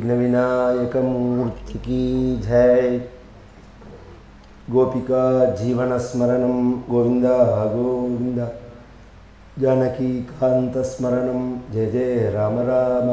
विघ्नविनायकमूर्ति की जय गोपिका जीवनस्मरणं गोविन्द गोविन्द जानकीकान्तस्मरणं जय जय राम राम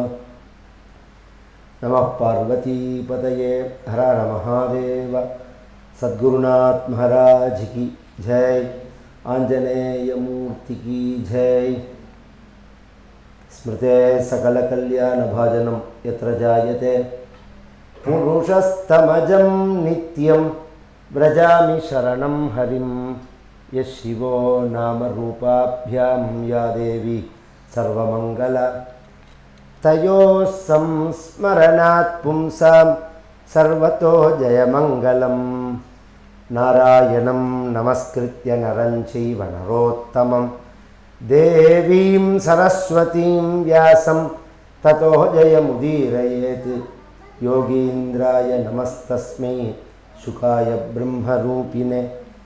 नमः पार्वतीपतये हर हर महादेव सद्गुरुनाथ महाराज की जय आञ्जनेयमूर्ति की जय स्मृते सकलकल्याणभाजनं यत्र जायते पुरुषस्तमजं नित्यं व्रजामि शरणं हरिं यः शिवो नामरूपाभ्यां या देवी सर्वमङ्गल तयोः संस्मरणात् पुंसां सर्वतो जयमङ्गलं नारायणं नमस्कृत्य नरं चैव नरोत्तमं देवीं सरस्वतीं व्यासं ततो जयमुदीरयेत् योगीन्द्राय नमस्तस्मै शुकाय ब्रह्मरूपिणे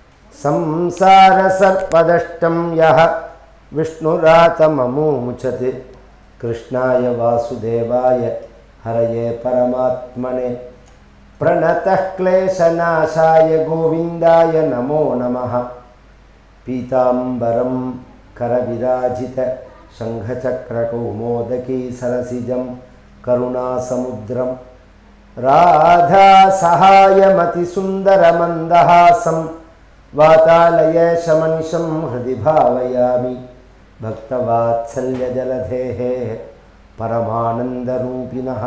संसारसर्पदष्टं यः विष्णुरातममुमुचत् कृष्णाय वासुदेवाय हरये परमात्मने प्रणतः क्लेशनाशाय गोविन्दाय नमो नमः पीताम्बरं करविराजित शङ्खचक्रकौमोदकी सरसिजं करुणासमुद्रं राधासहायमतिसुन्दरमन्दहासं वातालयशमनिशं हृदि भावयामि भक्तवात्सल्यजलधेः परमानन्दरूपिणः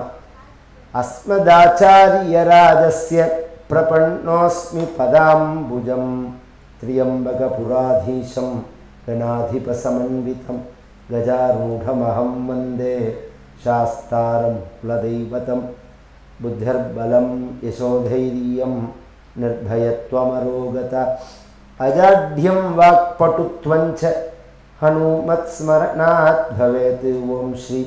अस्मदाचार्यराजस्य प्रपन्नोऽस्मि पदाम्बुजं त्र्यम्बकपुराधीशं गणाधिपसमन्वितं गजारूढमहं वन्दे शास्तारं कुलदैवतं बुद्धिर्बलं यशोधैर्यं निर्भयत्वमरोगत अजाढ्यं वाक्पटुत्वञ्च हनुमत्स्मरणात् भवेत् ॐ श्री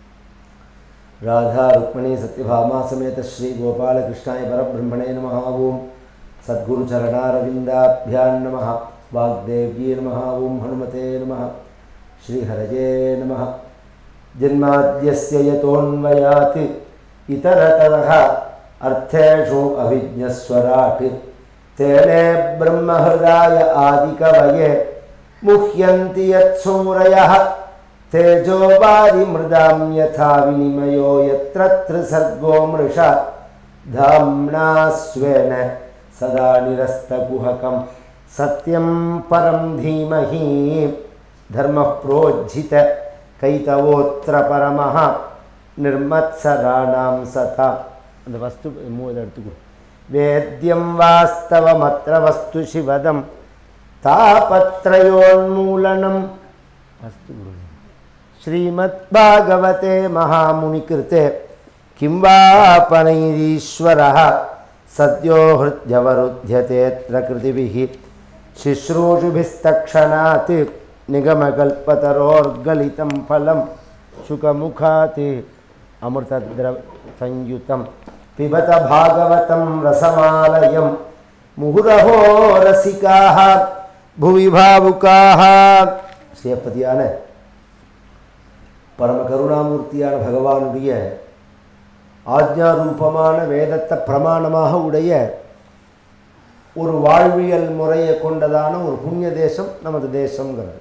राधा रुक्मिणी सत्यभामा समेत श्री गोपालकृष्णाय परब्रह्मणे नमः ॐ सद्गुरुचरणारविन्दाभ्यां नमः वाग्देव्ये नमः ॐ हनुमते नमः श्रीहरये नमः जन्माद्यस्य यतोऽन्वयात् इतरतरः अर्थेषु अभिज्ञस्वराट् तेने ब्रह्महृदाय आदिकवये मुह्यन्ति यत्सूरयः तेजो वारिमृदां यथा विनिमयो यत्र त्रिसर्गो मृषा धाम्ना स्वेन सदा निरस्तकुहकं सत्यं परं धीमहि धर्मः प्रोज्झित कैतवोऽत्र परमः निर्मत्सराणां सता அந்த ஃபஸ்ட்டு மூணு எடுத்துக்கோ வேத்தியம் வாஸ்தவமற்ற வஸ்து சிவதம் तापत्रयोन्मूलनं अस्तु गुरु श्रीमद्भागवते महामुनिकृते किं वापनैरीश्वरः सद्यो हृद्यवरुध्यतेऽत्र कृतिभिः शुश्रूषुभिस्तक्षणात् निगमकल्पतरोर्गलितं फलं शुकमुखात् अमृतद्रवसंयुतं पिबत भागवतं रसमालयं मुहुरहो रसिकाः புவி பாவுக்காக சிவப்பதியான பரம கருணாமூர்த்தியான பகவானுடைய ஆஜ்ஞாரூபமான வேதத்தை பிரமாணமாக உடைய ஒரு வாழ்வியல் முறையை கொண்டதான ஒரு புண்ணிய தேசம் நமது தேசங்கிறது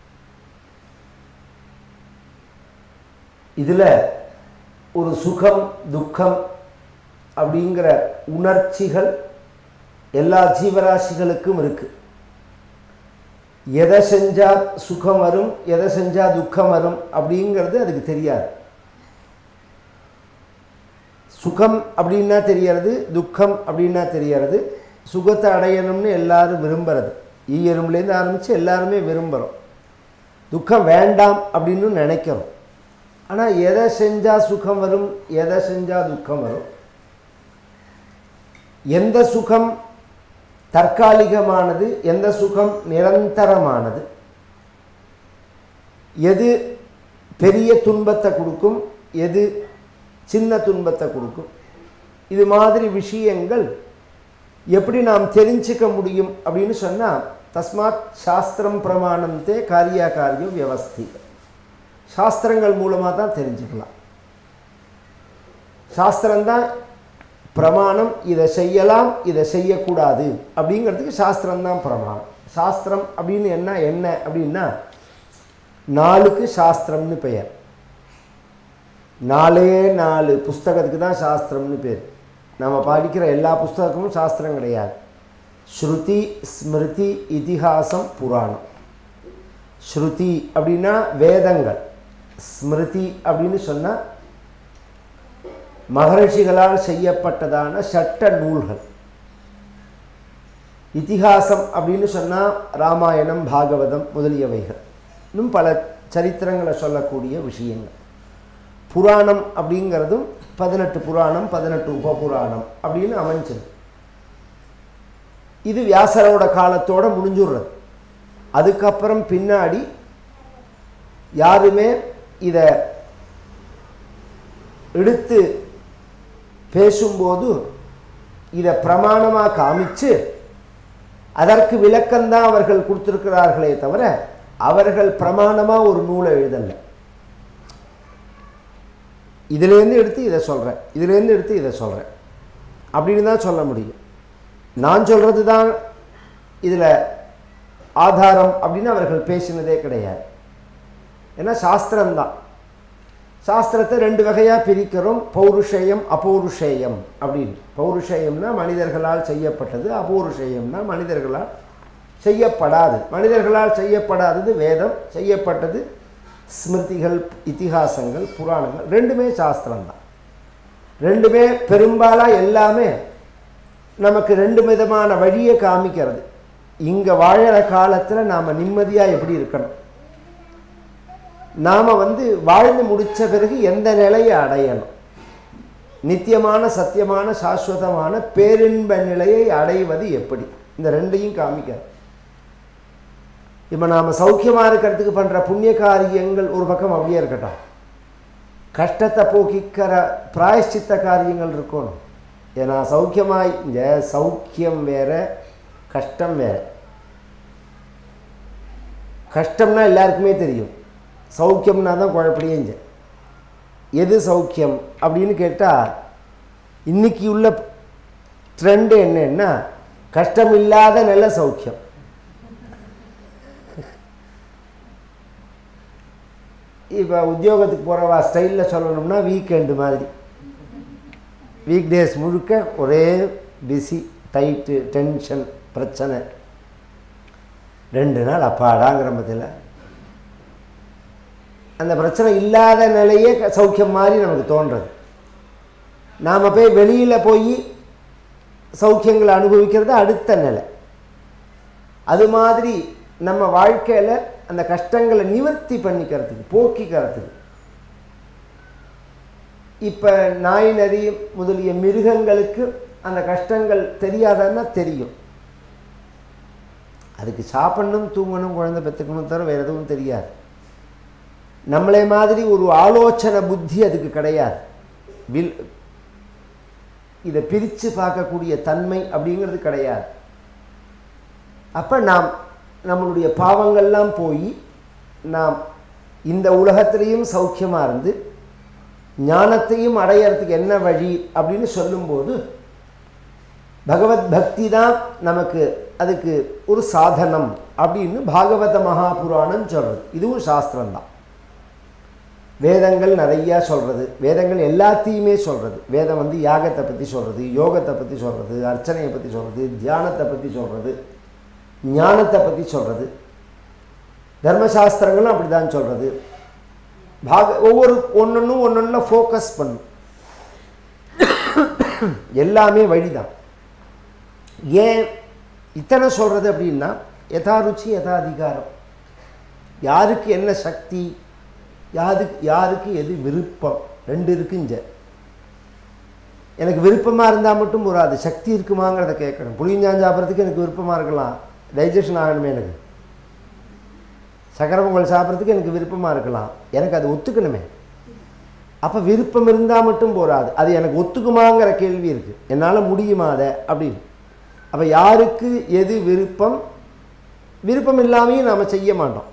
இதில் ஒரு சுகம் துக்கம் அப்படிங்கிற உணர்ச்சிகள் எல்லா ஜீவராசிகளுக்கும் இருக்குது எதை செஞ்சால் சுகம் வரும் எதை செஞ்சால் துக்கம் வரும் அப்படிங்கிறது அதுக்கு தெரியாது சுகம் அப்படின்னா தெரியறது துக்கம் அப்படின்னா தெரியறது சுகத்தை அடையணும்னு எல்லாரும் விரும்புறது ஈயரும்புலேருந்து ஆரம்பித்து எல்லாருமே விரும்புகிறோம் துக்கம் வேண்டாம் அப்படின்னு நினைக்கிறோம் ஆனால் எதை செஞ்சால் சுகம் வரும் எதை செஞ்சால் துக்கம் வரும் எந்த சுகம் தற்காலிகமானது எந்த சுகம் நிரந்தரமானது எது பெரிய துன்பத்தை கொடுக்கும் எது சின்ன துன்பத்தை கொடுக்கும் இது மாதிரி விஷயங்கள் எப்படி நாம் தெரிஞ்சுக்க முடியும் அப்படின்னு சொன்னால் தஸ்மாத் சாஸ்திரம் பிரமாணந்தே காரியா காரியம் வியவஸ்தி சாஸ்திரங்கள் மூலமாக தான் தெரிஞ்சுக்கலாம் சாஸ்திரம்தான் பிரமாணம் இதை செய்யலாம் இதை செய்யக்கூடாது அப்படிங்கிறதுக்கு சாஸ்திரம்தான் பிரமாணம் சாஸ்திரம் அப்படின்னு என்ன என்ன அப்படின்னா நாளுக்கு சாஸ்திரம்னு பெயர் நாலே நாலு புஸ்தகத்துக்கு தான் சாஸ்திரம்னு பேர் நம்ம படிக்கிற எல்லா புஸ்தகமும் சாஸ்திரம் கிடையாது ஸ்ருதி ஸ்மிருதி இதிகாசம் புராணம் ஸ்ருதி அப்படின்னா வேதங்கள் ஸ்மிருதி அப்படின்னு சொன்னால் மகரிஷிகளால் செய்யப்பட்டதான சட்ட நூல்கள் இதிகாசம் அப்படின்னு சொன்னால் ராமாயணம் பாகவதம் முதலியவைகள் இன்னும் பல சரித்திரங்களை சொல்லக்கூடிய விஷயங்கள் புராணம் அப்படிங்கிறதும் பதினெட்டு புராணம் பதினெட்டு உபபுராணம் அப்படின்னு அமைஞ்சது இது வியாசரோட காலத்தோட முடிஞ்சுடுறது அதுக்கப்புறம் பின்னாடி யாருமே இதை எடுத்து பேசும்போது இதை பிரமாணமாக காமிச்சு அதற்கு விளக்கம்தான் அவர்கள் கொடுத்துருக்கிறார்களே தவிர அவர்கள் பிரமாணமாக ஒரு நூலை எழுதலை இதுலேருந்து எடுத்து இதை சொல்கிறேன் இதுலேருந்து எடுத்து இதை சொல்கிறேன் அப்படின்னு தான் சொல்ல முடியும் நான் சொல்கிறது தான் இதில் ஆதாரம் அப்படின்னு அவர்கள் பேசினதே கிடையாது ஏன்னா சாஸ்திரம்தான் சாஸ்திரத்தை ரெண்டு வகையாக பிரிக்கிறோம் பௌருஷேயம் அபௌருஷேயம் அப்படின்னு பௌருஷேயம்னா மனிதர்களால் செய்யப்பட்டது அபௌருஷேயம்னா மனிதர்களால் செய்யப்படாது மனிதர்களால் செய்யப்படாதது வேதம் செய்யப்பட்டது ஸ்மிருதிகள் இதிகாசங்கள் புராணங்கள் ரெண்டுமே சாஸ்திரம்தான் ரெண்டுமே பெரும்பாலாக எல்லாமே நமக்கு ரெண்டு விதமான வழியை காமிக்கிறது இங்கே வாழற காலத்தில் நாம் நிம்மதியாக எப்படி இருக்கணும் நாம் வந்து வாழ்ந்து முடித்த பிறகு எந்த நிலையை அடையணும் நித்தியமான சத்தியமான சாஸ்வதமான பேரின்ப நிலையை அடைவது எப்படி இந்த ரெண்டையும் காமிக்கிறது இப்போ நாம் சௌக்கியமாக இருக்கிறதுக்கு பண்ணுற புண்ணிய காரியங்கள் ஒரு பக்கம் அப்படியே இருக்கட்டும் கஷ்டத்தை போக்கிக்கிற பிராயஷ்சித்த காரியங்கள் இருக்கணும் ஏன்னா சௌக்கியமாக இங்கே சௌக்கியம் வேற கஷ்டம் வேற கஷ்டம்னா எல்லாருக்குமே தெரியும் சௌக்கியம்னா தான் குழப்படியே இங்கே எது சௌக்கியம் அப்படின்னு கேட்டால் இன்னைக்கு உள்ள ட்ரெண்டு என்னன்னா கஷ்டம் இல்லாத நல்ல சௌக்கியம் இப்போ உத்தியோகத்துக்கு போகிறவா ஸ்டைலில் சொல்லணும்னா வீக்கெண்டு மாதிரி வீக் டேஸ் முழுக்க ஒரே பிஸி டைட்டு டென்ஷன் பிரச்சனை ரெண்டு நாள் அப்பாடாங்கிற பற்றியில் அந்த பிரச்சனை இல்லாத நிலையே க- சௌக்கியம் மாதிரி நமக்கு தோன்றது நாம் போய் வெளியில் போய் சௌக்கியங்களை அனுபவிக்கிறது அடுத்த நிலை அது மாதிரி நம்ம வாழ்க்கையில் அந்த கஷ்டங்களை நிவர்த்தி பண்ணிக்கிறதுக்கு போக்கிக்கிறதுக்கு இப்போ நாய் நரி முதலிய மிருகங்களுக்கு அந்த கஷ்டங்கள் தெரியாதான்னா தெரியும் அதுக்கு சாப்பிடணும் தூங்கணும் குழந்தை பெற்றுக்கணும் தவிர வேறு எதுவும் தெரியாது நம்மளே மாதிரி ஒரு ஆலோசனை புத்தி அதுக்கு கிடையாது வில் இதை பிரித்து பார்க்கக்கூடிய தன்மை அப்படிங்கிறது கிடையாது அப்போ நாம் நம்மளுடைய பாவங்கள்லாம் போய் நாம் இந்த உலகத்திலையும் சௌக்கியமாக இருந்து ஞானத்தையும் அடையறதுக்கு என்ன வழி அப்படின்னு சொல்லும்போது பகவத் பக்தி தான் நமக்கு அதுக்கு ஒரு சாதனம் அப்படின்னு பாகவத மகாபுராணம் சொல்கிறது இதுவும் சாஸ்திரம்தான் வேதங்கள் நிறையா சொல்கிறது வேதங்கள் எல்லாத்தையுமே சொல்கிறது வேதம் வந்து யாகத்தை பற்றி சொல்கிறது யோகத்தை பற்றி சொல்கிறது அர்ச்சனையை பற்றி சொல்கிறது தியானத்தை பற்றி சொல்கிறது ஞானத்தை பற்றி சொல்கிறது தர்மசாஸ்திரங்களும் அப்படி தான் சொல்கிறது பாக ஒவ்வொரு ஒன்றொன்றும் ஒன்றொன்றில் ஃபோக்கஸ் பண்ணும் எல்லாமே வழிதான் ஏன் இத்தனை சொல்கிறது அப்படின்னா யதா ருச்சி யதா அதிகாரம் யாருக்கு என்ன சக்தி யாருக்கு யாருக்கு எது விருப்பம் ரெண்டு இருக்குங்க எனக்கு விருப்பமாக இருந்தால் மட்டும் போகாது சக்தி இருக்குமாங்கிறத கேட்கணும் புளியஞ்சான் சாப்பிட்றதுக்கு எனக்கு விருப்பமாக இருக்கலாம் டைஜஷன் ஆகணுமே எனக்கு சக்கரை பொங்கல் சாப்பிட்றதுக்கு எனக்கு விருப்பமாக இருக்கலாம் எனக்கு அது ஒத்துக்கணுமே அப்போ விருப்பம் இருந்தால் மட்டும் போகாது அது எனக்கு ஒத்துக்குமாங்கிற கேள்வி இருக்குது என்னால் முடியுமா அதை அப்படின்னு அப்போ யாருக்கு எது விருப்பம் விருப்பம் இல்லாமையும் நாம் செய்ய மாட்டோம்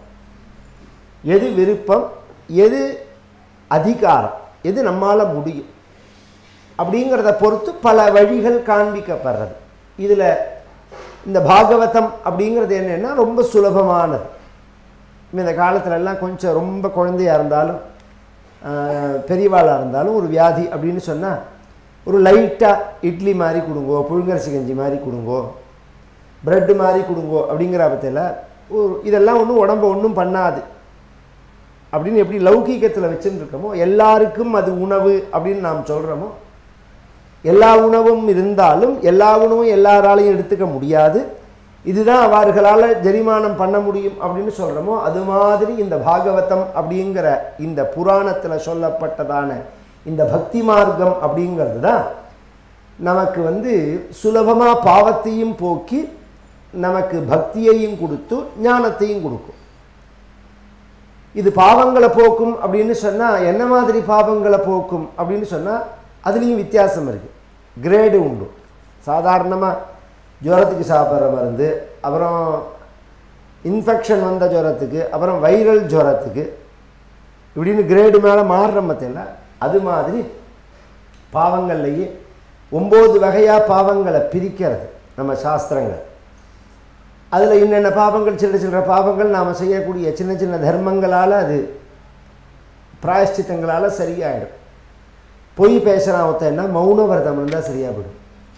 எது விருப்பம் எது அதிகாரம் எது நம்மால் முடியும் அப்படிங்கிறத பொறுத்து பல வழிகள் காண்பிக்கப்படுறது இதில் இந்த பாகவதம் அப்படிங்கிறது என்னென்னா ரொம்ப சுலபமானது இந்த காலத்துல எல்லாம் கொஞ்சம் ரொம்ப குழந்தையா இருந்தாலும் ஆஹ், பெரியவாளாக இருந்தாலும் ஒரு வியாதி அப்படின்னு சொன்னால் ஒரு லைட்டாக இட்லி மாதிரி கொடுங்கோ புழுங்கரிசி கஞ்சி மாதிரி கொடுங்கோ பிரெட்டு மாதிரி கொடுங்கோ அப்படிங்கிற பட்சத்தில் ஒரு இதெல்லாம் ஒன்றும் உடம்ப ஒன்றும் பண்ணாது அப்படின்னு எப்படி லௌகீகத்தில் வச்சுன்னு இருக்கோமோ எல்லாருக்கும் அது உணவு அப்படின்னு நாம் சொல்கிறோமோ எல்லா உணவும் இருந்தாலும் எல்லா உணவும் எல்லாராலையும் எடுத்துக்க முடியாது இதுதான் அவர்களால் ஜெரிமானம் பண்ண முடியும் அப்படின்னு சொல்கிறோமோ அது மாதிரி இந்த பாகவதம் அப்படிங்கிற இந்த புராணத்தில் சொல்லப்பட்டதான இந்த பக்தி மார்க்கம் அப்படிங்கிறது தான் நமக்கு வந்து சுலபமாக பாவத்தையும் போக்கி நமக்கு பக்தியையும் கொடுத்து ஞானத்தையும் கொடுக்கும் இது பாவங்களை போக்கும் அப்படின்னு சொன்னால் என்ன மாதிரி பாவங்களை போக்கும் அப்படின்னு சொன்னால் அதுலேயும் வித்தியாசம் இருக்குது கிரேடு உண்டு சாதாரணமாக ஜுரத்துக்கு சாப்பிட்ற மருந்து அப்புறம் இன்ஃபெக்ஷன் வந்த ஜுரத்துக்கு அப்புறம் வைரல் ஜுரத்துக்கு இப்படின்னு கிரேடு மேலே மாறுற மத்தியில் அது மாதிரி பாவங்கள்லேயே ஒம்பது வகையாக பாவங்களை பிரிக்கிறது நம்ம சாஸ்திரங்கள் அதில் என்னென்ன பாவங்கள் சின்ன சின்ன பாவங்கள் நாம் செய்யக்கூடிய சின்ன சின்ன தர்மங்களால் அது பிராயஷ்சித்தங்களால் சரியாயிடும் பொய் பேசுகிறான் ஒருத்தன்னா மௌன விரதம் இருந்தால் சரியாக போயிடும்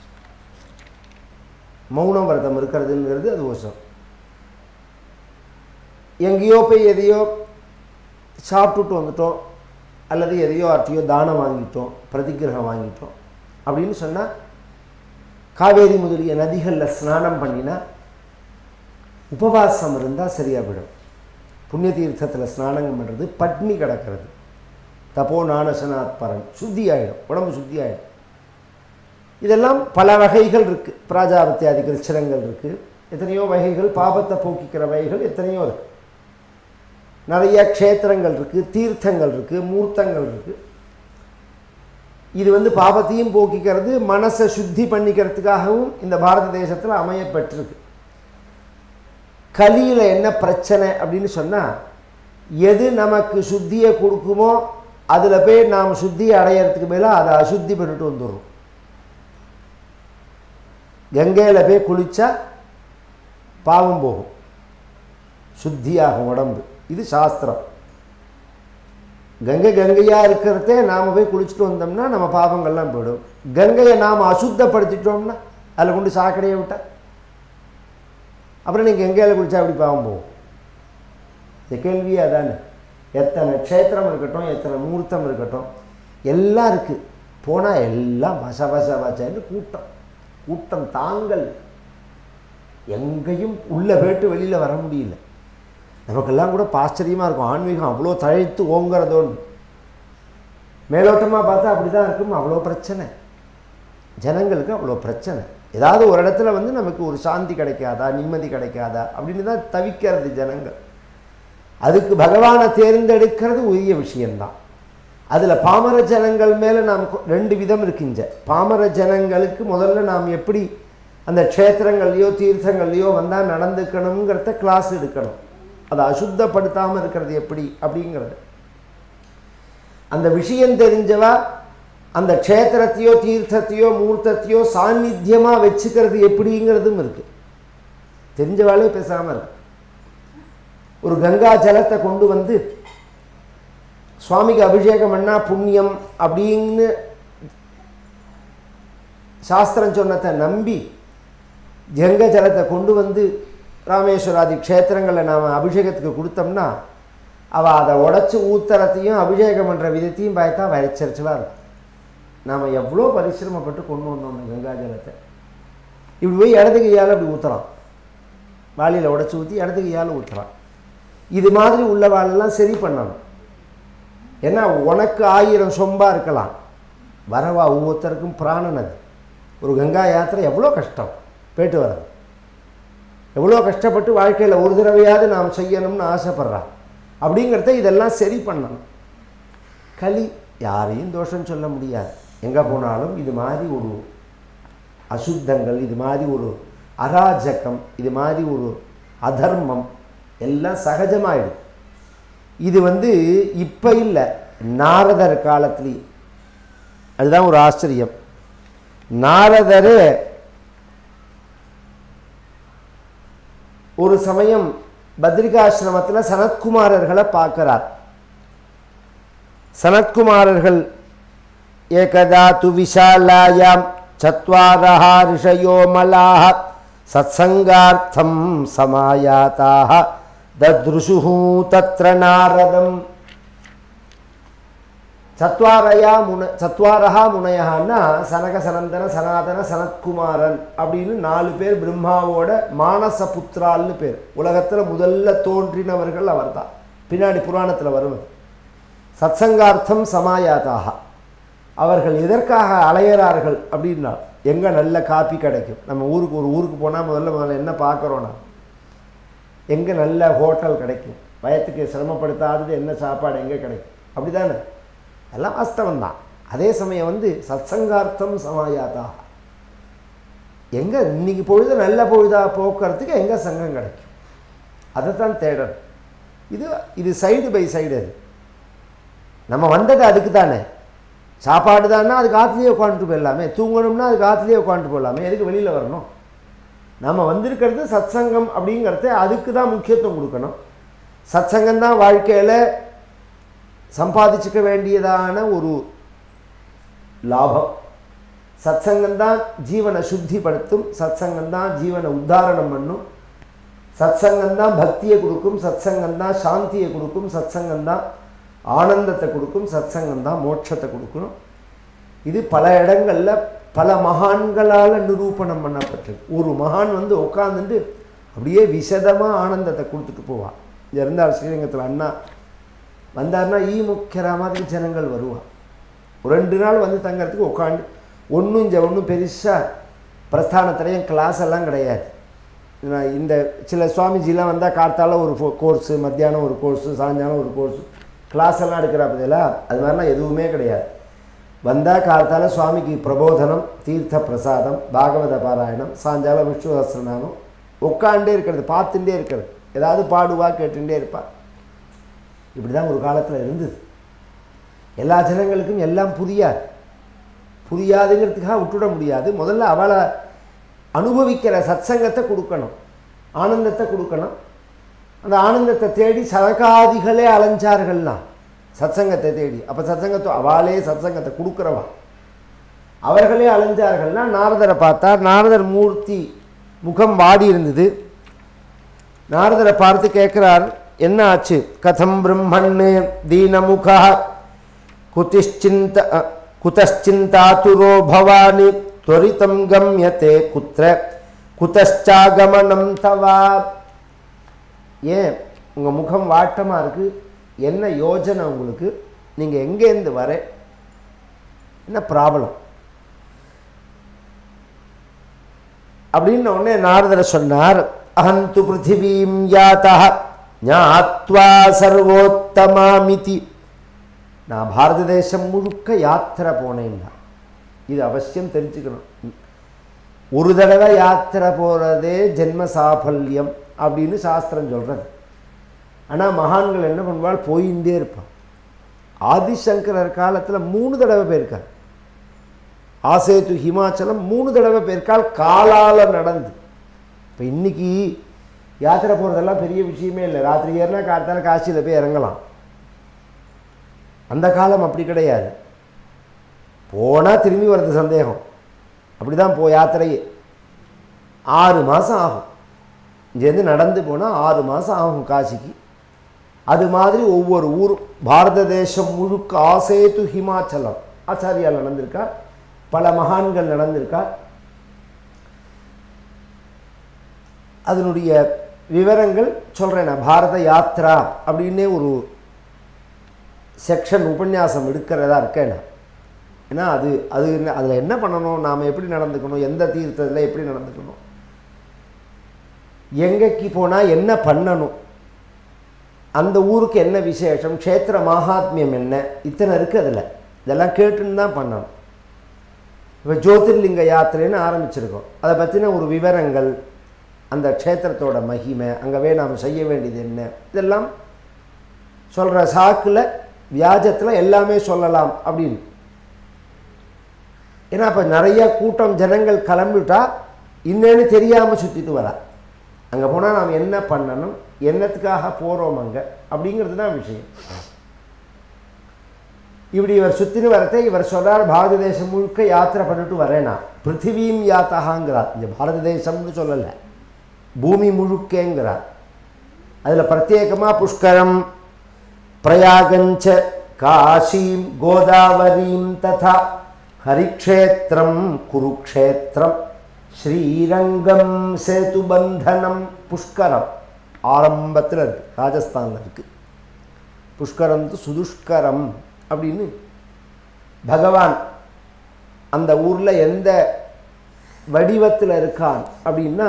மௌன விரதம் இருக்கிறதுங்கிறது அது ஓசம் எங்கேயோ போய் எதையோ சாப்பிட்டுட்டு வந்துட்டோம் அல்லது எதையோ ஆர்ட்டியோ தானம் வாங்கிட்டோம் பிரதிகிரகம் வாங்கிட்டோம் அப்படின்னு சொன்னால் காவேரி முதலிய நதிகளில் ஸ்நானம் பண்ணினா உபவாசம் இருந்தால் சரியாக போயிடும் புண்ணிய தீர்த்தத்தில் ஸ்நானம் பண்ணுறது பட்னி கிடக்கிறது தப்போ நானசனாத் பரன் சுத்தி ஆகிடும் உடம்பு சுத்தி ஆகிடும் இதெல்லாம் பல வகைகள் இருக்குது பிராஜாபத்தியாதி கிருச்சரங்கள் இருக்குது எத்தனையோ வகைகள் பாபத்தை போக்கிக்கிற வகைகள் எத்தனையோ இருக்குது நிறைய க்ஷேத்திரங்கள் இருக்குது தீர்த்தங்கள் இருக்குது மூர்த்தங்கள் இருக்குது இது வந்து பாபத்தையும் போக்கிக்கிறது மனசை சுத்தி பண்ணிக்கிறதுக்காகவும் இந்த பாரத தேசத்தில் அமையப்பட்டிருக்கு கலியில் என்ன பிரச்சனை அப்படின்னு சொன்னால் எது நமக்கு சுத்தியை கொடுக்குமோ அதில் போய் நாம் சுத்தியை அடையிறதுக்கு மேலே அதை அசுத்தி பண்ணிட்டு வந்துடுறோம் கங்கையில் போய் குளித்தா பாவம் போகும் சுத்தியாகும் உடம்பு இது சாஸ்திரம் கங்கை கங்கையாக இருக்கிறதே நாம் போய் குளிச்சுட்டு வந்தோம்னா நம்ம பாவங்கள்லாம் போயிடும் கங்கையை நாம் அசுத்தப்படுத்திட்டோம்னா அதில் கொண்டு சாக்கடையை விட்டா அப்புறம் நீங்கள் கங்கையில் குளிச்சா அப்படி பாவம் போகும் இந்த கேள்வியே அதானே எத்தனை க்ஷேத்திரம் இருக்கட்டும் எத்தனை மூர்த்தம் இருக்கட்டும் எல்லாம் இருக்குது போனால் எல்லாம் வச வச வசன்னு கூட்டம் கூட்டம் தாங்கள் எங்கேயும் உள்ளே போயிட்டு வெளியில் வர முடியல நமக்கெல்லாம் கூட ஆச்சரியமாக இருக்கும் ஆன்மீகம் அவ்வளோ தழைத்து ஓங்கிறதோன்னு மேலோட்டமாக பார்த்தா அப்படி தான் இருக்கும் அவ்வளோ பிரச்சனை ஜனங்களுக்கு அவ்வளோ பிரச்சனை ஏதாவது ஒரு இடத்துல வந்து நமக்கு ஒரு சாந்தி கிடைக்காதா நிம்மதி கிடைக்காதா அப்படின்னு தான் தவிக்கிறது ஜனங்கள் அதுக்கு பகவானை தேர்ந்தெடுக்கிறது உரிய விஷயம்தான் அதில் பாமர ஜனங்கள் மேலே நாம் கொ- ரெண்டு விதம் இருக்குங்க பாமர ஜனங்களுக்கு முதல்ல நாம் எப்படி அந்த க்ஷேத்திரங்கள்லையோ தீர்த்தங்கள்லையோ வந்தால் நடந்துக்கணுங்கிறத கிளாஸ் எடுக்கணும் அதை அசுத்தப்படுத்தாமல் இருக்கிறது எப்படி அப்படிங்கிறது அந்த விஷயம் தெரிஞ்சவா அந்த க்ஷேத்திரத்தையோ தீர்த்தத்தையோ மூர்த்தத்தையோ சாநித்தியமாக வச்சுக்கிறது எப்படிங்கிறதும் இருக்குது தெரிஞ்சவாளே பேசாமல் இருக்கு ஒரு கங்கா ஜலத்தை கொண்டு வந்து சுவாமிக்கு அபிஷேகம் பண்ணா புண்ணியம் அப்படின்னு சாஸ்திரம் சொன்னதை நம்பி கங்கை ஜலத்தை கொண்டு வந்து ராமேஸ்வராதி க்ஷேத்திரங்களில் நாம் அபிஷேகத்துக்கு கொடுத்தோம்னா அவள் அதை உடச்சி ஊத்துறதையும் அபிஷேகம் பண்ணுற விதத்தையும் பார்த்தா வயச்சரிச்சலாக இருக்கும் நாம் எவ்வளோ பரிசிரமப்பட்டு கொண்டு வந்தோம் அந்த கங்கா ஜலத்தை இப்படி போய் இடது கையால் அப்படி ஊற்றுறான் வாளியில் உடச்சி ஊற்றி இடது கையால் ஊற்றுறான் இது மாதிரி உள்ளவாளெல்லாம் சரி பண்ணணும் ஏன்னா உனக்கு ஆயிரம் சொம்பாக இருக்கலாம் வரவா ஒவ்வொருத்தருக்கும் பிராணன் அது ஒரு கங்கா யாத்திரை எவ்வளோ கஷ்டம் போயிட்டு வர்றது எவ்வளோ கஷ்டப்பட்டு வாழ்க்கையில் ஒரு தடவையாவது நாம் செய்யணும்னு ஆசைப்படுறான் அப்படிங்கிறத இதெல்லாம் சரி பண்ணணும் களி யாரையும் தோஷம் சொல்ல முடியாது எங்கே போனாலும் இது மாதிரி ஒரு அசுத்தங்கள் இது மாதிரி ஒரு அராஜகம் இது மாதிரி ஒரு அதர்மம் எல்லாம் சகஜமாயிடுது இது வந்து இப்போ இல்லை நாரதர் காலத்துலேயே அதுதான் ஒரு ஆச்சரியம் நாரதர் ஒரு சமயம் பத்ரிகாசிரமத்தில் சனத்குமாரர்களை பார்க்கிறார் சனத்குமாரர்கள் ஏகதா து விஷாலாயாம் சத்வாரः ரிஷயோ மலாः சத்சங்கார்த்தம் சமாயாத்தாः தத்ருஷுः தத்ர நாரதம் சத்வாரயா முன சத்வாரஹா முனையஹான்னா சனக சனந்தன சனாதன சனத்குமாரன் அப்படின்னு நாலு பேர் பிரம்மாவோட மானச புத்திரால்னு பேர் உலகத்தில் முதல்ல தோன்றினவர்கள் அவர்தான் பின்னாடி புராணத்தில் வருவது சத்சங்கார்த்தம் சமாயாதாக அவர்கள் எதற்காக அலையிறார்கள் அப்படின்னா எங்கே நல்ல காப்பி கிடைக்கும் நம்ம ஊருக்கு ஒரு ஊருக்கு போனால் முதல்ல முதல்ல என்ன பார்க்குறோன்னா எங்கே நல்ல ஹோட்டல் கிடைக்கும் வயத்துக்கு சிரமப்படுத்தாதது என்ன சாப்பாடு எங்கே கிடைக்கும் அப்படி தானே எல்லாம் வாஸ்தவம் தான் அதே சமயம் வந்து சத்சங்கார்த்தம் சமாயாதா எங்கே இன்னைக்கு பொழுது நல்ல பொழுதா போக்குறதுக்கு எங்கே சங்கம் கிடைக்கும் அதை தான் தேடணும் இது இது சைடு பை சைடு அது நம்ம வந்தது அதுக்கு தானே சாப்பாடு தானே அதுக்கு ஆற்றுலேயே உட்காந்துட்டு போயிடலாமே தூங்கணும்னா அதுக்கு ஆற்றுலேயே உட்காந்துட்டு போயிடலாமே எதுக்கு வெளியில் வரணும் நம்ம வந்திருக்கிறது சத்சங்கம் அப்படிங்கிறத அதுக்கு தான் முக்கியத்துவம் கொடுக்கணும் சத்சங்கம் தான் வாழ்க்கையில் சம்பாதிச்சுக்க வேண்டியதான ஒரு லாபம் சத்சங்கம் தான் ஜீவனை சுத்திப்படுத்தும் சத்சங்கம் தான் ஜீவனை உத்தாரணம் பண்ணும் சத்சங்கம் தான் பக்தியை கொடுக்கும் சத்சங்கம் தான் சாந்தியை கொடுக்கும் சத்சங்கம் தான் ஆனந்தத்தை கொடுக்கும் சத்சங்கம் தான் மோட்சத்தை கொடுக்கணும் இது பல இடங்களில் பல மகான்களால் நிரூபணம் பண்ணப்பட்டது ஒரு மகான் வந்து உட்காந்துட்டு அப்படியே விசதமாக ஆனந்தத்தை கொடுத்துட்டு போவான் இங்க இருந்தார் ஸ்ரீரங்கத்தில் அண்ணா வந்தார்னா ஈ முக்கிற மாதிரி ஜனங்கள் வருவான் ஒரு ரெண்டு நாள் வந்து தங்கறதுக்கு உட்காந்து ஒன்றும் இங்கே ஒன்றும் பெருசாக பிரஸ்தானத்துலேயும் கிளாஸ் எல்லாம் கிடையாது நான் இந்த சில சுவாமிஜிலாம் வந்தால் கார்த்தால ஒரு கோர்ஸு மத்தியானம் ஒரு கோர்ஸு சாயங்காலம் ஒரு கோர்ஸு கிளாஸ் எல்லாம் எடுக்கிறா பதிலா அது மாதிரிலாம் எதுவுமே கிடையாது வந்தால் கார்த்தால சுவாமிக்கு பிரபோதனம் தீர்த்த பிரசாதம் பாகவத பாராயணம் சாயங்காலம் விஷ்ணு சஹஸ்ரநாமம் உட்காண்டே இருக்கிறது பார்த்துட்டே இருக்கிறது ஏதாவது பாடுவா கேட்டுட்டே இருப்பா இப்படி தான் ஒரு காலத்தில் இருந்தது எல்லா ஜனங்களுக்கும் எல்லாம் புரியாது புரியாதுங்கிறதுக்காக விட்டுட முடியாது முதல்ல அவளை அனுபவிக்கிற சத்சங்கத்தை கொடுக்கணும் ஆனந்தத்தை கொடுக்கணும் அந்த ஆனந்தத்தை தேடி சதகாதிகளே அலைஞ்சார்கள்னா சத்சங்கத்தை தேடி அப்போ சத்சங்கத்தை அவளே சத்சங்கத்தை கொடுக்குறவா அவர்களே அலைஞ்சார்கள்னா நாரதரை பார்த்தார் நாரதர் மூர்த்தி முகம் வாடி இருந்தது நாரதரை பார்த்து கேட்குறார் என்ன ஆச்சு கதம் பிரம்மன் தீனமுகா குதிஷ்சிந்த குதஷ்சிந்தாத்துரோ பவானி त्वरितं கம்யத்தே குத்திர குதஷ்சாகமனம் தவா ஏன் உங்கள் முகம் வாட்டமாக இருக்குது என்ன யோஜனை உங்களுக்கு நீங்கள் எங்கேருந்து வர என்ன ப்ராப்ளம் அப்படின்னு உடனே நாரதரை சொன்னார் அகந்து பிருத்திவீம் யாத்தா ஞாத்வா சர்வோத்தமாமிதி நான் பாரத தேசம் முழுக்க யாத்திரை போனேன்னா இது அவசியம் தெரிஞ்சுக்கணும் ஒரு தடவை யாத்திரை போகிறதே ஜென்ம சாஃபல்யம் அப்படின்னு சாஸ்திரம் சொல்கிறது ஆனால் மகான்கள் என்ன பண்ணுவாள் போயிட்டே இருப்பான் ஆதிசங்கரர் காலத்தில் மூணு தடவை போயிருக்கார் ஆசேத்து ஹிமாச்சலம் மூணு தடவை போயிருக்கால் காலால் நடந்து இப்போ இன்னைக்கு யாத்திரை போகிறதெல்லாம் பெரிய விஷயமே இல்லை ராத்திரி ஏறினா காத்தால காசியில் போய் இறங்கலாம் அந்த காலம் அப்படி கிடையாது போனால் திரும்பி வர்றது சந்தேகம் அப்படி தான் போ யாத்திரையே ஆறு மாதம் ஆகும் இங்கேருந்து நடந்து போனால் ஆறு மாதம் ஆகும் காசிக்கு அது மாதிரி ஒவ்வொரு ஊரும் பாரத தேசம் முழுக்க ஆசேத்து ஹிமாச்சலம் ஆச்சாரியால் நடந்திருக்கா பல மகான்கள் நடந்திருக்கா அதனுடைய விவரங்கள் சொல்கிறேன் நான் பாரத யாத்ரா அப்படின்னே ஒரு செக்ஷன் உபன்யாசம் எடுக்கிறதா இருக்கேன் நான் ஏன்னா அது அது அதில் என்ன பண்ணணும் நாம் எப்படி நடந்துக்கணும் எந்த தீர்த்தத்தில் எப்படி நடந்துக்கணும் எங்கேக்கு போனால் என்ன பண்ணணும் அந்த ஊருக்கு என்ன விசேஷம் க்ஷேத்திர மகாத்மியம் என்ன இத்தனை இருக்குது அதில் இதெல்லாம் கேட்டுன்னு தான் பண்ணணும் இப்போ ஜோதிர்லிங்க யாத்திரைன்னு ஆரம்பிச்சிருக்கோம் அதை பற்றின ஒரு விவரங்கள் அந்த க்ஷேத்திரத்தோட மகிமை அங்கவே நாம் செய்ய வேண்டியது என்ன இதெல்லாம் சொல்கிற சாக்கில் வியாஜத்தில் எல்லாமே சொல்லலாம் அப்படின்னு ஏன்னா அப்போ நிறைய கூட்டம் ஜனங்கள் கிளம்பிட்டா இன்னேன்னு தெரியாமல் சுற்றிட்டு வரா அங்கே போனால் நாம் என்ன பண்ணணும் என்னத்துக்காக போகிறோம் அங்கே அப்படிங்கிறது தான் விஷயம் இப்படி இவர் சுற்றின்னு வரத்தை இவர் சொல்றார் பாரத தேசம் முழுக்க யாத்திரை பண்ணிட்டு வரேனா பிருத்திவியும் யாத்தகாங்கிறார் இந்த பாரத தேசம்னு சொல்லலை பூமி முழுக்கேங்கிறார் அதில் பிரத்யேகமாக புஷ்கரம் பிரயாகஞ்ச காஷீம் கோதாவரீம் ததா ஹரிக்ஷேத்திரம் குருக்ஷேத்திரம் ஸ்ரீரங்கம் சேதுபந்தனம் புஷ்கரம் ஆரம்பத்தில் இருக்கு ராஜஸ்தானில் இருக்கு புஷ்கரம் சுதுஷ்கரம் அப்படின்னு பகவான் அந்த ஊரில் எந்த வடிவத்தில் இருக்கான் அப்படின்னா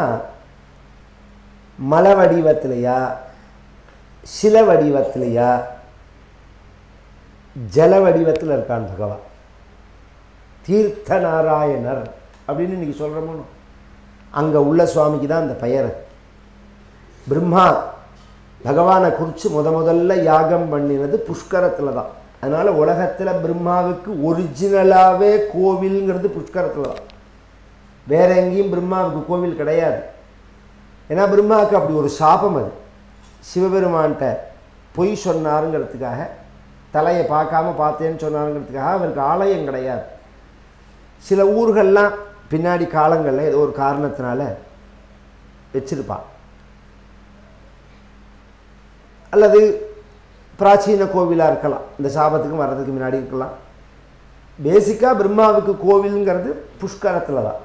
மலை வடிவத்திலையா சில வடிவத்திலையா ஜல வடிவத்தில் இருக்கான் பகவான் தீர்த்த நாராயணர் அப்படின்னு இன்னைக்கு சொல்கிறோமோ அங்கே உள்ள சுவாமிக்கு தான் அந்த பெயர் பிரம்மா பகவானை குறித்து முத முதல்ல யாகம் பண்ணினது புஷ்கரத்தில் தான் அதனால் உலகத்தில் பிரம்மாவுக்கு ஒரிஜினலாகவே கோவில்ங்கிறது புஷ்கரத்தில் தான் வேற எங்கேயும் பிரம்மாவுக்கு கோவில் கிடையாது ஏன்னா பிரம்மாவுக்கு அப்படி ஒரு சாபம் அது சிவபெருமான்கிட்ட பொய் சொன்னாருங்கிறதுக்காக தலையை பார்க்காம பார்த்தேன்னு சொன்னாருங்கிறதுக்காக அவருக்கு ஆலயம் கிடையாது சில ஊர்கள்லாம் பின்னாடி காலங்களில் ஏதோ ஒரு காரணத்தினால வச்சிருப்பான் அல்லது பிராச்சீன கோவிலாக இருக்கலாம் இந்த சாபத்துக்கும் வர்றதுக்கு முன்னாடி இருக்கலாம் பேசிக்காக பிரம்மாவுக்கு கோவிலுங்கிறது புஷ்கரத்தில் தான்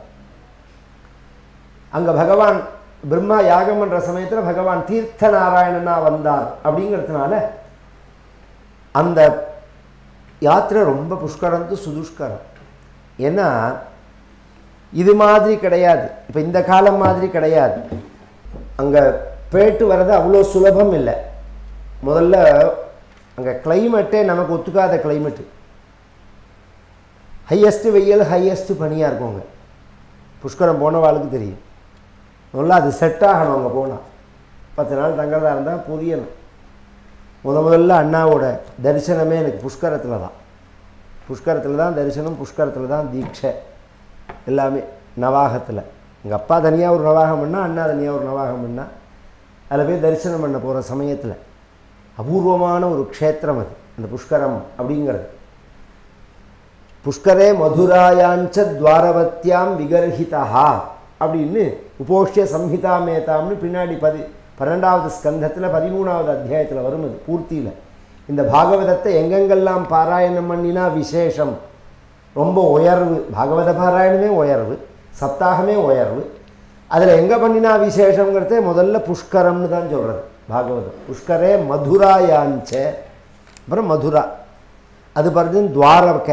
அங்கே பகவான் பிரம்மா யாகம் பண்ணுற சமயத்தில் பகவான் தீர்த்த நாராயணனா வந்தார் அப்படிங்கிறதுனால அந்த யாத்திரை ரொம்ப புஷ்கரம் சுதுஷ்கரம் ஏன்னா இது மாதிரி கிடையாது இப்போ இந்த காலம் மாதிரி கிடையாது அங்கே போயிட்டு வர்றது அவ்வளோ சுலபம் இல்லை முதல்ல அங்கே கிளைமேட்டே நமக்கு ஒத்துக்காத கிளைமேட்டு ஹையஸ்ட்டு வெயில் ஹையஸ்ட்டு பனியாக இருக்குங்க புஷ்கரம் போனவாளுக்கு தெரியும் நல்லா அது செட் ஆகணும் அங்கே போனால் பத்து நாள் தங்குறதா இருந்தால் புரியணும் முத முதல்ல அண்ணாவோட தரிசனமே எனக்கு புஷ்கரத்தில் தான் புஷ்கரத்தில் தான் தரிசனம் புஷ்கரத்தில் தான் தீட்சை எல்லாமே நவாகத்தில் எங்கள் அப்பா தனியாக ஒரு நவாகம் பண்ணால் அண்ணா தனியாக ஒரு நவாகம் பண்ணால் அதில் போய் தரிசனம் பண்ண போகிற சமயத்தில் அபூர்வமான ஒரு க்ஷேத்திரம் அது அந்த புஷ்கரம் அப்படிங்கிறது புஷ்கரே மதுராயாஞ்ச துவாரவத்தியாம் விகர்ஹிதா அப்படின்னு உபோஷ்ய சம்ஹிதா மேதாம்னு பின்னாடி பதி பன்னெண்டாவது ஸ்கந்தத்தில் பதிமூணாவது அத்தியாயத்தில் வரும் அது பூர்த்தியில் இந்த பாகவதத்தை எங்கெங்கெல்லாம் பாராயணம் பண்ணினா விசேஷம் ரொம்ப உயர்வு பாகவத பாராயணமே உயர்வு சப்தாகமே உயர்வு அதில் எங்கே பண்ணினா விசேஷங்கிறதே முதல்ல புஷ்கரம்னு தான் சொல்கிறது பாகவதம் புஷ்கரே மதுராயாஞ்ச அப்புறம் மதுரா அது பிறகு துவாரக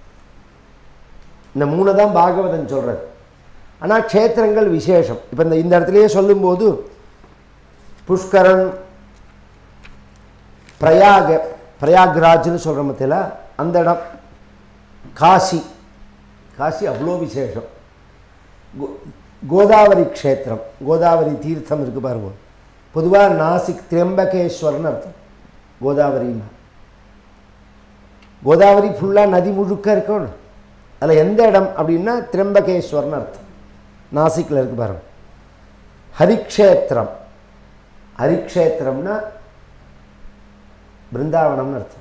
இந்த மூணு தான் பாகவதன் சொல்கிறது ஆனால் க்ஷேத்திரங்கள் விசேஷம் இப்போ இந்த இந்த இடத்துலையே சொல்லும்போது புஷ்கரன் பிரயாக பிரயாக்ராஜ்னு சொல்கிற மத்தியில் அந்த இடம் காசி காசி அவ்வளோ விசேஷம் கோ- கோதாவரி க்ஷேத்திரம் கோதாவரி தீர்த்தம் இருக்குது பாருங்க பொதுவாக நாசிக் திரியம்பகேஸ்வரன் அர்த்தம் கோதாவரின்னா கோதாவரி ஃபுல்லாக நதி முழுக்க இருக்கணும் அதில் எந்த இடம் அப்படின்னா திரியம்பகேஸ்வரன் அர்த்தம் நாசிக்கில் இருக்கு பாருங்க ஹரிக்ஷேத்திரம் ஹரிக்ஷேத்திரம்னா பிருந்தாவனம்னு அர்த்தம்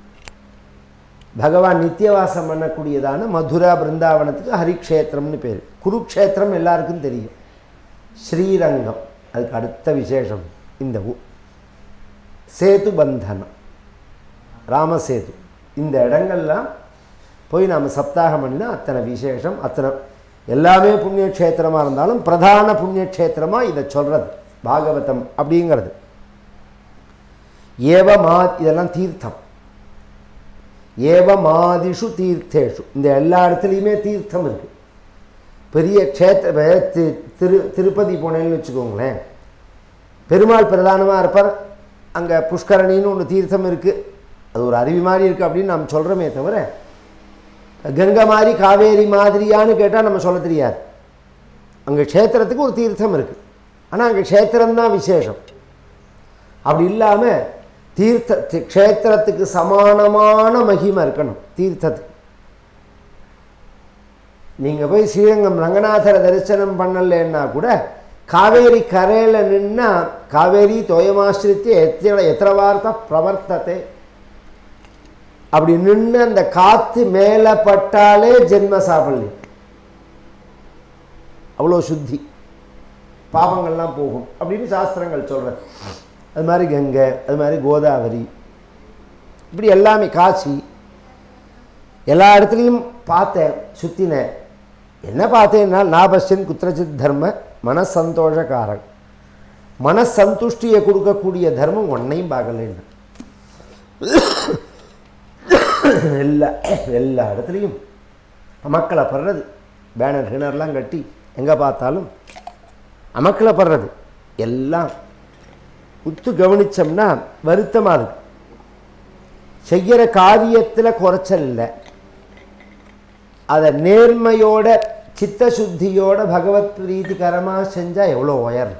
பகவான் நித்தியவாசம் பண்ணக்கூடியதான மதுரா பிருந்தாவனத்துக்கு ஹரிக்ஷேத்திரம்னு பேர் குருக்ஷேத்திரம் எல்லாருக்கும் தெரியும் ஸ்ரீரங்கம் அதுக்கு அடுத்த விசேஷம் இந்த ஊ சேது பந்தனம் ராமசேது இந்த இடங்கள்லாம் போய் நாம் சப்தாகம் பண்ணினா அத்தனை விசேஷம் அத்தனை எல்லாமே புண்ணியக்ஷேத்திரமாக இருந்தாலும் பிரதான புண்ணியக்ஷேத்திரமாக இதை சொல்கிறது பாகவதம் அப்படிங்கிறது ஏவ மா இதெல்லாம் தீர்த்தம் ஏவ மாதிஷு தீர்த்தேஷு இந்த எல்லா இடத்துலையுமே தீர்த்தம் இருக்குது பெரிய க்ஷேத்திர இப்ப தி- திரு திருப்பதி போனேன்னு வச்சுக்கோங்களேன் பெருமாள் பிரதானமாக இருப்பார் அங்கே புஷ்கரணின்னு ஒன்று தீர்த்தம் இருக்குது அது ஒரு அருவி மாதிரி இருக்குது அப்படின்னு நாம் சொல்கிறோமே தவிர கங்கை மாதிரி காவேரி மாதிரியான்னு கேட்டால் நம்ம சொல்ல தெரியாது அங்கே க்ஷேத்திரத்துக்கு ஒரு தீர்த்தம் இருக்குது ஆனால் அங்கே க்ஷேத்திரம் தான் விசேஷம் அப்படி இல்லாமல் தீர்த்த தி- க்ஷேத்திரத்துக்கு சமானமான மகிமை இருக்கணும் தீர்த்தத்துக்கு நீங்கள் போய் ஸ்ரீரங்கம் ரங்கநாதரை தரிசனம் பண்ணலைன்னா கூட காவேரி கரையில் நின்னா காவேரி தோயமாசிரித்து எத்தனை எத்தனை வார்த்தை பிரவர்த்தத்தை அப்படி நின்று அந்த காற்று மேலே பட்டாலே ஜென்ம சாபல்யம் அவ்வளோ சுத்தி பாவங்கள்லாம் போகும் அப்படின்னு சாஸ்திரங்கள் சொல்கிறது அது மாதிரி கங்கை அது மாதிரி கோதாவரி இப்படி எல்லாமே காசி எல்லா இடத்துலையும் பார்த்தேன் சுற்றினேன் என்ன பார்த்தேன்னா நாபஸ்யன் குத்திரச்சித் தர்ம மனசந்தோஷக்காரன் மனசந்துஷ்டியை கொடுக்கக்கூடிய தர்மம் ஒன்னையும் பார்க்கலன்னு எல்லா எல்லா இடத்துலையும் மக்களை படுறது பேனர் கிணறுலாம் கட்டி எங்கே பார்த்தாலும் அமக்கலப்படுறது எல்லாம் உத்து கவனிச்சோம்னா வருத்தமாக இருக்கு செய்கிற காரியத்தில் குறைச்சல் இல்லை அதை நேர்மையோட சித்த சுத்தியோட பகவத் பிரீதிகரமாக செஞ்சால் எவ்வளோ உயர்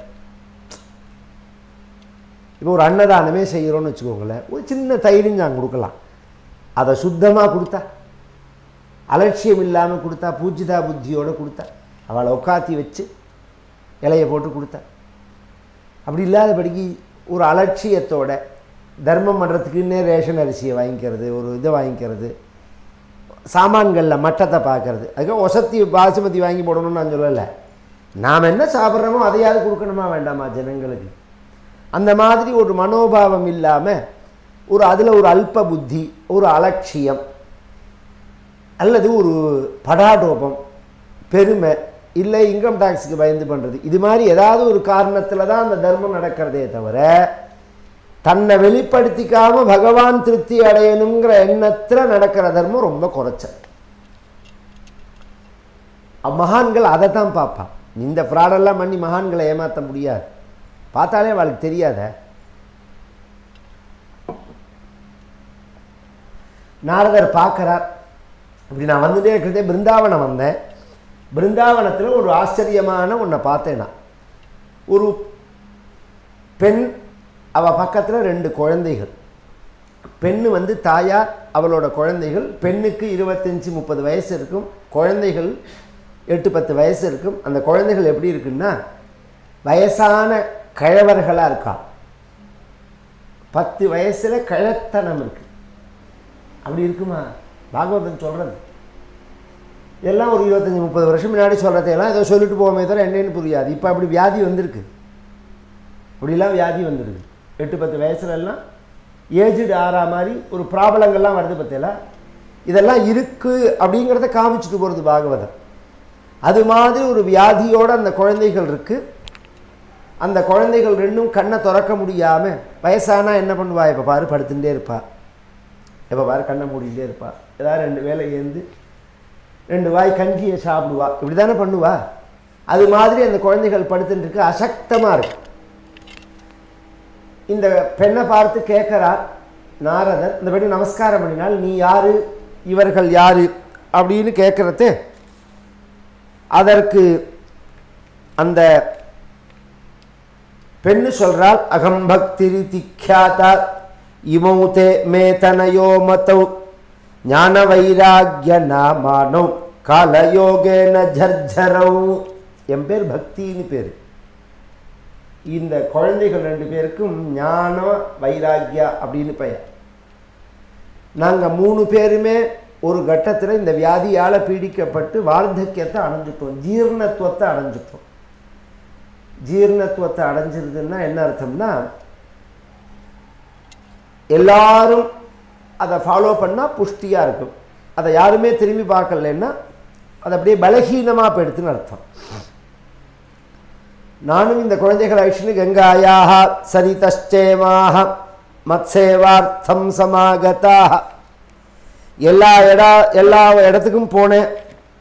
இப்போ ஒரு அன்னதானமே செய்கிறோன்னு வச்சுக்கோங்களேன் ஒரு சின்ன தைரியம் கொடுக்கலாம் அதை சுத்தமாக கொடுத்தா அலட்சியம் இல்லாமல் கொடுத்தா பூஜிதா புத்தியோடு கொடுத்தா அவளை உட்காத்தி வச்சு இலையை போட்டு கொடுத்தா அப்படி இல்லாதபடிக்கு ஒரு அலட்சியத்தோட தர்மம் பண்ணுறதுக்குன்னே ரேஷன் அரிசியை வாங்கிக்கிறது ஒரு இதை வாங்கிக்கிறது சாமான்களில் மட்டத்தை பார்க்கறது அதுக்கு ஒசத்தி பாசுமதி வாங்கி போடணும்னு நான் சொல்லலை நாம் என்ன சாப்பிட்றோமோ அதையாவது கொடுக்கணுமா வேண்டாமா ஜனங்களுக்கு அந்த மாதிரி ஒரு மனோபாவம் இல்லாமல் ஒரு அதில் ஒரு அல்ப புத்தி ஒரு அலட்சியம் அல்லது ஒரு படாடோபம் பெருமை இல்லை இன்கம் டேக்ஸுக்கு பயந்து பண்ணுறது இது மாதிரி ஏதாவது ஒரு காரணத்தில் தான் அந்த தர்மம் நடக்கிறதே தவிர தன்னை வெளிப்படுத்திக்காம பகவான் திருப்தி அடையணுங்கிற எண்ணத்தில் நடக்கிற தர்மம் ரொம்ப குறைச்சல் மகான்கள் அதை தான் பார்ப்பான் இந்த ஃப்ராடெல்லாம் பண்ணி மகான்களை ஏமாற்ற முடியாது பார்த்தாலே அவளுக்கு தெரியாத நாரதர் பார்க்குறார் இப்படி நான் வந்துட்டே இருக்கிறதே பிருந்தாவனம் வந்தேன் பிருந்தாவனத்தில் ஒரு ஆச்சரியமான ஒன்றை பார்த்தேன் நான் ஒரு பெண் அவள் பக்கத்தில் ரெண்டு குழந்தைகள் பெண்ணு வந்து தாயார் அவளோட குழந்தைகள் பெண்ணுக்கு இருபத்தஞ்சி முப்பது வயசு இருக்கும் குழந்தைகள் எட்டு பத்து வயசு இருக்கும் அந்த குழந்தைகள் எப்படி இருக்குன்னா வயசான கிழவர்களாக இருக்கா பத்து வயசில் கிழத்தனம் இருக்கு அப்படி இருக்குமா பாகவதன் சொல்கிறது எல்லாம் ஒரு இருபத்தஞ்சி முப்பது வருஷம் முன்னாடி சொல்கிறதையெல்லாம் ஏதோ சொல்லிட்டு போவோமே தவிர என்னன்னு புரியாது இப்போ அப்படி வியாதி வந்திருக்கு இப்படிலாம் வியாதி வந்திருக்கு எட்டு பத்து வயசுல எல்லாம் ஏஜ்டு ஆறா மாதிரி ஒரு ப்ராப்ளங்கள்லாம் வருது பற்றியல இதெல்லாம் இருக்குது அப்படிங்கிறத காமிச்சிட்டு போகிறது பாகவதம் அது மாதிரி ஒரு வியாதியோடு அந்த குழந்தைகள் இருக்குது அந்த குழந்தைகள் ரெண்டும் கண்ணை திறக்க முடியாமல் வயசானா என்ன பண்ணுவா இப்போ பாரு படுத்துட்டே இருப்பா எப்போ பாரு கண்ணை மூடிகிட்டே இருப்பா ஏதாவது ரெண்டு வேலை ஏந்து ரெண்டு வாய் கஞ்சியை சாப்பிடுவா இப்படி தானே பண்ணுவா அது மாதிரி அந்த குழந்தைகள் படுத்துட்டு இருக்கு அசக்தமாக இருக்கு இந்த பெண்ணை பார்த்து கேட்குறார் நாரதர் இந்த பெண்ணு நமஸ்காரம் பண்ணினால் நீ யாரு இவர்கள் யாரு அப்படின்னு கேட்குறது அதற்கு அந்த பெண்ணு சொல்றாள் அகம் பக்திரி திக்யாதா இமௌ தே மே தனயோ மதௌ ஞான வைராகிய நாமானோ காலயோகேன ஜர்ஜரௌ என் பேர் பக்தின்னு பேர் இந்த குழந்தைகள் ரெண்டு பேருக்கும் ஞான வைராக்கியா அப்படின்னு பெயர் நாங்கள் மூணு பேருமே ஒரு கட்டத்தில் இந்த வியாதியால் பீடிக்கப்பட்டு வார்த்தக்கியத்தை அடைஞ்சிட்டோம் ஜீர்ணத்துவத்தை அடைஞ்சிட்டோம் ஜீர்ணத்துவத்தை அடைஞ்சிருதுன்னா என்ன அர்த்தம்னா எல்லாரும் அதை ஃபாலோ பண்ணால் புஷ்டியாக இருக்கும் அதை யாருமே திரும்பி பார்க்கலன்னா அது அப்படியே பலகீனமாக போயிடுதுன்னு அர்த்தம் நானும் இந்த குழந்தைகள் ஐஷ்ணு கங்காயாக சரிதச்சேமாக மத்சேவார்த்தம் சமாகதாக எல்லா இடா எல்லா இடத்துக்கும் போனேன்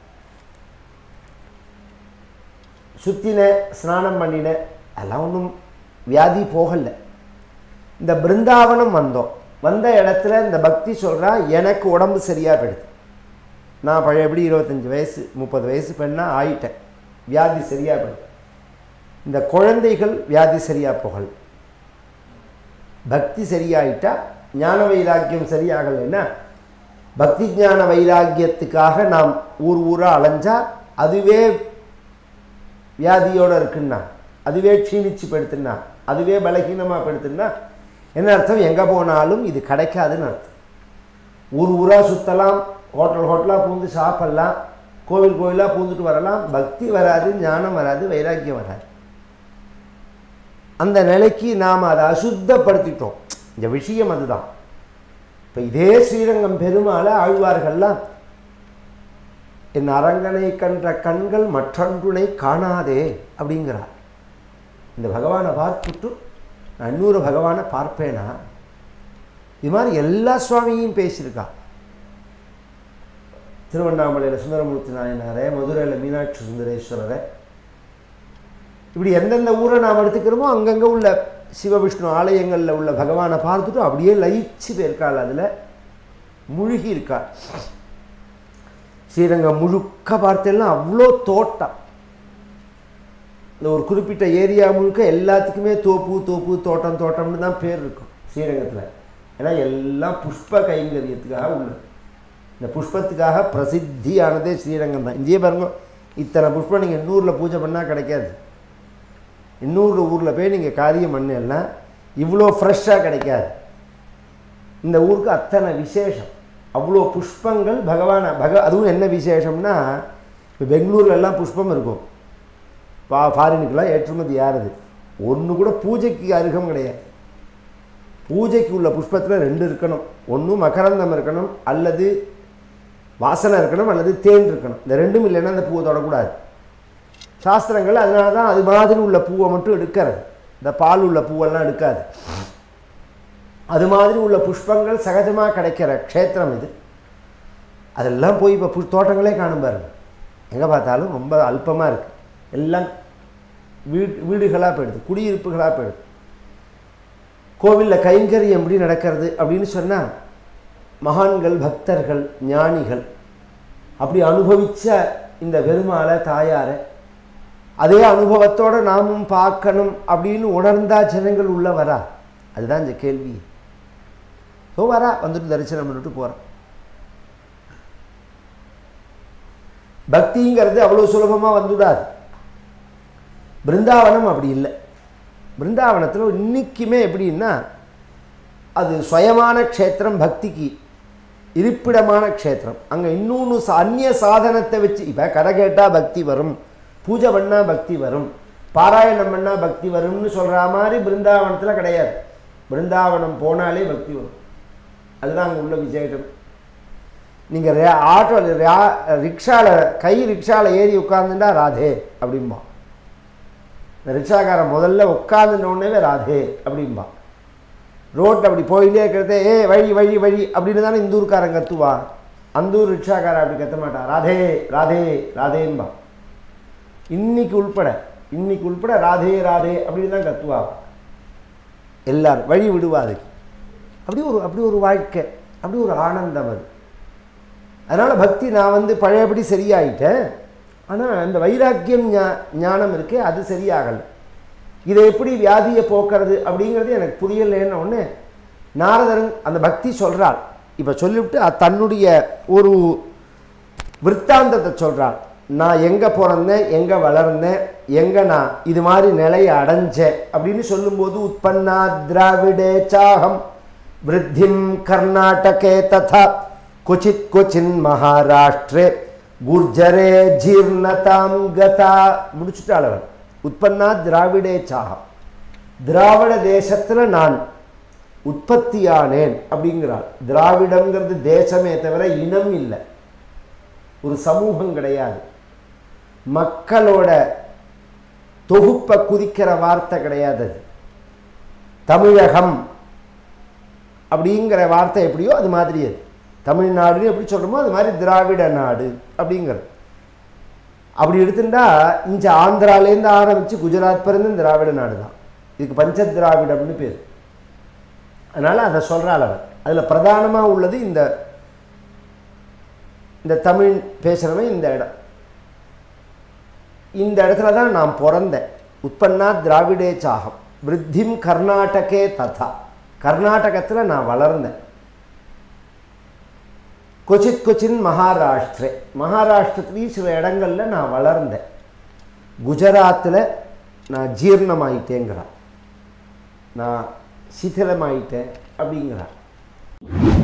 சுற்றினேன் ஸ்நானம் பண்ணினேன் அதெல்லாம் ஒன்றும் வியாதி போகலை இந்த பிருந்தாவனம் வந்தோம் வந்த இடத்துல இந்த பக்தி சொல்கிறா எனக்கு உடம்பு சரியாக போயிடுது நான் பழையபடி இருபத்தஞ்சி வயசு முப்பது வயசு பெண்ணாக ஆயிட்டேன் வியாதி சரியாக போயிடுது இந்த குழந்தைகள் வியாதி சரியாக போகல பக்தி சரியாயிட்டா ஞான வைராக்கியம் சரியாகலைன்னா பக்தி ஞான வைராக்கியத்துக்காக நாம் ஊர் ஊரா அலைஞ்சா அதுவே வியாதியோடு இருக்குன்னா அதுவே க்ஷீணிச்சு படுத்துனா அதுவே பலகீனமாக படுத்துனா என்ன அர்த்தம் எங்கே போனாலும் இது கிடைக்காதுன்னு அர்த்தம் ஊர் ஊராக சுற்றலாம் ஹோட்டல் ஹோட்டலாக பூந்து சாப்பிட்லாம் கோவில் கோவிலாக பூந்துட்டு வரலாம் பக்தி வராது ஞானம் வராது வைராக்கியம் வராது அந்த நிலைக்கு நாம் அதை அசுத்தப்படுத்திட்டோம் இந்த விஷயம் அதுதான் இப்போ இதே ஸ்ரீரங்கம் பெருமாளை ஆழ்வார்கள்லாம் என் அரங்கனை கன்ற கண்கள் மற்றொன்றுனை காணாதே அப்படிங்கிறார் இந்த பகவானை பார்த்துட்டு நான் இன்னொரு பகவானை பார்ப்பேனா இது மாதிரி எல்லா சுவாமியும் பேசியிருக்கா திருவண்ணாமலையில் சுந்தரமூர்த்தி நாயனாரே மதுரையில் மீனாட்சி சுந்தரேஸ்வரரை இப்படி எந்தெந்த ஊரை நாம் எடுத்துக்கிறோமோ அங்கங்கே உள்ள சிவவிஷ்ணு ஆலயங்களில் உள்ள பகவானை பார்த்துட்டு அப்படியே லயிச்சு போயிருக்காள் அதில் முழுகி இருக்கா ஸ்ரீரங்கம் முழுக்க பார்த்தேன்னா அவ்வளோ தோட்டம் இந்த ஒரு குறிப்பிட்ட ஏரியா முழுக்க எல்லாத்துக்குமே தோப்பு தோப்பு தோட்டம் தோட்டம்னு தான் பேர் இருக்கும் ஸ்ரீரங்கத்தில் ஏன்னா எல்லாம் புஷ்ப கைங்கரியத்துக்காக உள்ளது இந்த புஷ்பத்துக்காக பிரசித்தியானதே ஸ்ரீரங்கம் தான் இங்கேயே பாருங்க இத்தனை புஷ்பம் நீங்கள் இன்னூரில் பூஜை பண்ணால் கிடைக்காது இன்னொரு ஊரில் போய் நீங்கள் காரியம் பண்ணலாம் இவ்வளோ ஃப்ரெஷ்ஷாக கிடைக்காது இந்த ஊருக்கு அத்தனை விசேஷம் அவ்வளோ புஷ்பங்கள் பகவானை பக அதுவும் என்ன விசேஷம்னா இப்போ பெங்களூர்ல எல்லாம் புஷ்பம் இருக்கும் பா ஃபாரினுக்கெல்லாம் ஏற்றுமதி யாருது ஒன்று கூட பூஜைக்கு அருகம் கிடையாது பூஜைக்கு உள்ள புஷ்பத்தில் ரெண்டு இருக்கணும் ஒன்று மகரந்தம் இருக்கணும் அல்லது வாசனை இருக்கணும் அல்லது தேன் இருக்கணும் இந்த ரெண்டும் இல்லைன்னா அந்த பூவை தொடக்கூடாது சாஸ்திரங்கள் அதனால தான் அது மாதிரி உள்ள பூவை மட்டும் எடுக்கிறது இந்த பால் உள்ள பூவெல்லாம் எடுக்காது அது மாதிரி உள்ள புஷ்பங்கள் சகஜமாக கிடைக்கிற க்ஷேத்திரம் இது அதெல்லாம் போய் இப்போ பு தோட்டங்களே காணும் பாருங்க எங்கே பார்த்தாலும் ரொம்ப அல்பமாக இருக்குது எல்லாம் வீடு வீடுகளாக போயிடுது குடியிருப்புகளாக போயிடுது கோவிலில் கைங்கரியம் எப்படி நடக்கிறது அப்படின்னு சொன்னால் மகான்கள் பக்தர்கள் ஞானிகள் அப்படி அனுபவித்த இந்த பெருமாளை தாயாரை அதே அனுபவத்தோடு நாமும் பார்க்கணும் அப்படின்னு உணர்ந்தா ஜனங்கள் உள்ள வரா அதுதான் இந்த கேள்வி ஸோ வரா வந்துட்டு தரிசனம் பண்ணிட்டு போகிறோம் பக்திங்கிறது அவ்வளோ சுலபமாக வந்துவிடாது பிருந்தாவனம் அப்படி இல்லை பிருந்தாவனத்தில் இன்னைக்குமே எப்படின்னா அது சுயமான க்ஷேத்திரம் பக்திக்கு இருப்பிடமான க்ஷேத்திரம் அங்கே இன்னொன்று சா- அந்நிய சாதனத்தை வச்சு இப்போ கதை கேட்டால் பக்தி வரும் பூஜை பண்ணால் பக்தி வரும் பாராயணம் பண்ணால் பக்தி வரும்னு சொல்கிற மாதிரி பிருந்தாவனத்தில் கிடையாது பிருந்தாவனம் போனாலே பக்தி வரும் அதுதான் அங்கே உள்ள விசேஷம் நீங்கள் ரே ஆட்டோ ரிக்ஷாவில் கை ரிக்ஷாவில் ஏறி உட்காந்துட்டா ராதே அப்படிம்பா இந்த ரிக்ஷாக்காரன் முதல்ல உட்காந்துன உடனே ராதே அப்படிம்பா ரோட்டில் அப்படி போயிட்டே இருக்கிறதே ஏ வழி வழி வழி அப்படின்னு தானே இந்த ஊருக்காரன் கத்துவான் அந்த ஊர் ரிக்ஷாக்காரன் அப்படி கத்த மாட்டான் ராதே ராதே ராதேம்பா இன்னைக்கு உள்பட இன்னைக்கு உள்பட ராதே ராதே அப்படின்னு தான் கத்துவா எல்லாரும் வழி விடுவாது அப்படி ஒரு அப்படி ஒரு வாழ்க்கை அப்படி ஒரு ஆனந்தம் அது அதனால் பக்தி நான் வந்து பழையபடி சரியாயிட்டேன் ஆனால் அந்த வைராக்கியம் ஞா- ஞானம் இருக்கே அது சரியாகலை இதை எப்படி வியாதியை போக்குறது அப்படிங்கிறது எனக்கு புரியலைன்னு ஒன்று நாரதரன் அந்த பக்தி சொல்கிறாள் இப்போ சொல்லிவிட்டு அது தன்னுடைய ஒரு விற்த்தாந்தத்தை சொல்கிறாள் நான் எங்கே பிறந்தேன் எங்கே வளர்ந்தேன் எங்கே நான் இது மாதிரி நிலையை அடைஞ்சேன் அப்படின்னு சொல்லும்போது உற்பன்னா திராவிடே சாகம் விருத்திம் கர்நாடகே ததா கொச்சித் கொச்சின் மகாராஷ்டிரே குர்ஜரே ஜீர்ணதாம் கதா முடிச்சுட்டாள் அவன் உற்பன்னா திராவிடே சாகம் திராவிட தேசத்தில் நான் உற்பத்தியானேன் அப்படிங்கிறாள் திராவிடங்கிறது தேசமே தவிர இனம் இல்லை ஒரு சமூகம் கிடையாது மக்களோட தொகுப்பை குறிக்கிற வார்த்தை கிடையாது அது தமிழகம் அப்படிங்கிற வார்த்தை எப்படியோ அது மாதிரி அது தமிழ்நாடுன்னு எப்படி சொல்கிறோமோ அது மாதிரி திராவிட நாடு அப்படிங்கிறது அப்படி எடுத்துட்டா இங்க ஆந்திராலேருந்து ஆரம்பித்து குஜராத் பிறந்து திராவிட நாடு தான் இதுக்கு பஞ்ச திராவிடம்னு பேர் அதனால் அதை சொல்கிறாள் அவன் அதில் பிரதானமாக உள்ளது இந்த இந்த தமிழ் பேசுகிறவன் இந்த இடம் இந்த இடத்துல தான் நான் பிறந்தேன் உற்பன்னா திராவிடே சாகம் விருத்திம் கர்நாடகே ததா கர்நாடகத்தில் நான் வளர்ந்தேன் கொச்சித் கொச்சின் மகாராஷ்டிரே மகாராஷ்டிரத்துலேயும் சில இடங்கள்ல நான் வளர்ந்தேன் குஜராத்தில் நான் ஜீர்ணமாயிட்டேங்கிறான் நான் சிதிலமாயிட்டேன் அப்படிங்கிறான்